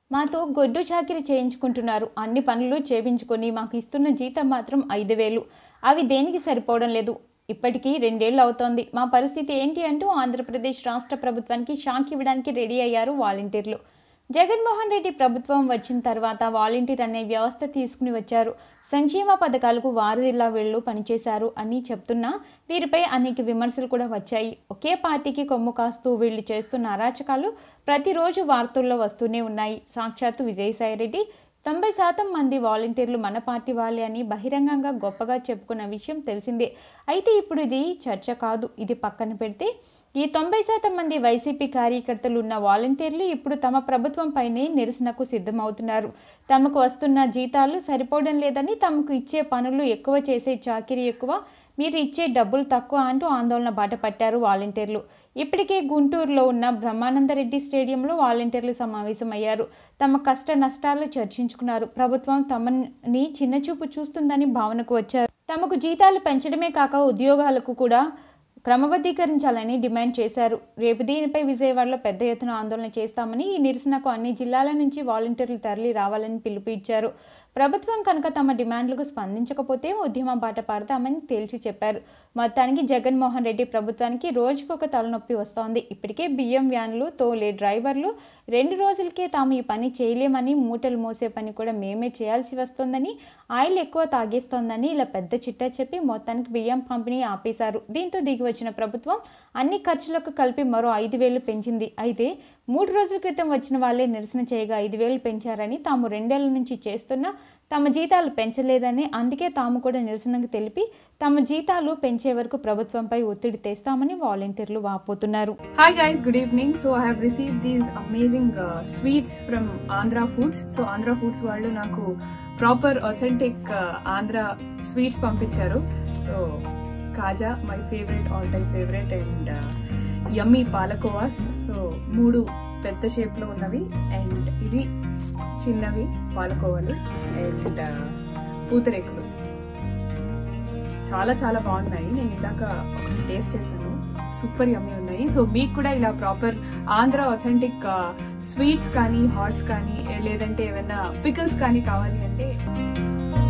మాతో గొడ్డు చాకిరి చేయించుకుంటున్నారు అన్ని పనులు చేయించుకొని మాకు ఇస్తున్న జీతం మాత్రం ఐదు వేలు అవి దేనికి సరిపోవడం లేదు ఇప్పటికీ రెండేళ్లు అవుతోంది మా పరిస్థితి ఏంటి అంటూ ఆంధ్రప్రదేశ్ రాష్ట్ర ప్రభుత్వానికి షాక్ ఇవ్వడానికి రెడీ అయ్యారు వాలంటీర్లు జగన్మోహన్ రెడ్డి ప్రభుత్వం వచ్చిన తర్వాత వాలంటీర్ అనే వ్యవస్థ తీసుకుని వచ్చారు సంక్షేమ పథకాలకు వారధిలా వీళ్ళు పనిచేశారు అని చెప్తున్నా వీరిపై అనేక విమర్శలు కూడా వచ్చాయి ఒకే పార్టీకి కొమ్ము కాస్తూ వీళ్ళు చేస్తున్న అరాచకాలు ప్రతిరోజు వార్తల్లో వస్తూనే ఉన్నాయి సాక్షాత్తు విజయసాయిరెడ్డి తొంభై శాతం మంది వాలంటీర్లు మన పార్టీ వాళ్ళే అని బహిరంగంగా గొప్పగా చెప్పుకున్న విషయం తెలిసిందే అయితే ఇప్పుడు ఇది చర్చ కాదు ఇది పక్కన పెడితే ఈ తొంభై శాతం మంది వైసీపీ కార్యకర్తలు ఉన్న వాలంటీర్లు ఇప్పుడు తమ ప్రభుత్వంపైనే నిరసనకు సిద్ధమవుతున్నారు తమకు వస్తున్న జీతాలు సరిపోవడం లేదని తమకు ఇచ్చే పనులు ఎక్కువ చేసే చాకిరీ ఎక్కువ మీరు ఇచ్చే డబ్బులు తక్కువ అంటూ ఆందోళన బాట పట్టారు వాలంటీర్లు ఇప్పటికే గుంటూరులో ఉన్న బ్రహ్మానందరెడ్డి స్టేడియంలో వాలంటీర్లు సమావేశమయ్యారు తమ కష్ట నష్టాలు చర్చించుకున్నారు ప్రభుత్వం తమని చిన్నచూపు చూస్తుందని భావనకు వచ్చారు తమకు జీతాలు పెంచడమే కాక ఉద్యోగాలకు కూడా క్రమబద్ధీకరించాలని డిమాండ్ చేశారు రేపు దీనిపై విజయవాడలో పెద్ద ఎత్తున ఆందోళన చేస్తామని ఈ నిరసనకు అన్ని జిల్లాల నుంచి వాలంటీర్లు తరలి రావాలని పిలుపు ఇచ్చారు ప్రభుత్వం కనుక తమ డిమాండ్లకు స్పందించకపోతే ఉద్యమ బాట పడతామని తేల్చి చెప్పారు మొత్తానికి జగన్మోహన్ రెడ్డి ప్రభుత్వానికి రోజుకొక తలనొప్పి వస్తోంది ఇప్పటికే బియ్యం వ్యాన్లు తోలే డ్రైవర్లు రెండు రోజులకే తాము ఈ పని చేయలేమని మూటలు మోసే పని కూడా మేమే చేయాల్సి వస్తోందని ఆయిల్ ఎక్కువ తాగేస్తోందని ఇలా పెద్ద చిట్టా చెప్పి మొత్తానికి బియ్యం పంపిణీ ఆపేశారు దీంతో దిగి వచ్చిన ప్రభుత్వం అన్ని ఖర్చులకు కలిపి మరో ఐదు వేలు పెంచింది అయితే మూడు రోజుల క్రితం వచ్చిన వాళ్ళే నిరసన చేయగా ఐదు వేలు పెంచారని తాము రెండేళ్ల నుంచి చేస్తున్న తమ జీతాలు పెంచలేదని అందుకే తాము కూడా నిరసనకు తెలిపి తమ జీతాలు పెంచే వరకు ప్రభుత్వంపై ఒత్తిడి తెస్తామని వాలంటీర్లు వాపోతున్నారు Hi guys, good evening. So I have received these amazing uh, sweets from Andhra Foods. So Andhra Foods వాళ్ళు నాకు ప్రాపర్ అథెంటిక్ ఆంధ్ర స్వీట్స్ పంపించారు so kaja my favourite all time favourite and yummy palkovas so మూడు పెద్ద షేప్ లో ఉన్నవి and ఇవి చిన్నవి పాలకోవాలు and పూతరేకులు చాలా చాలా బాగున్నాయి నేను ఇందాక ఒకటి టేస్ట్ చేశాను సూపర్ యమ్మీ ఉన్నాయి సో మీకు కూడా ఇలా ప్రాపర్ ఆంధ్ర అథెంటిక్ స్వీట్స్ కానీ హాట్స్ కానీ లేదంటే ఏమైనా పికల్స్ కానీ కావాలి అంటే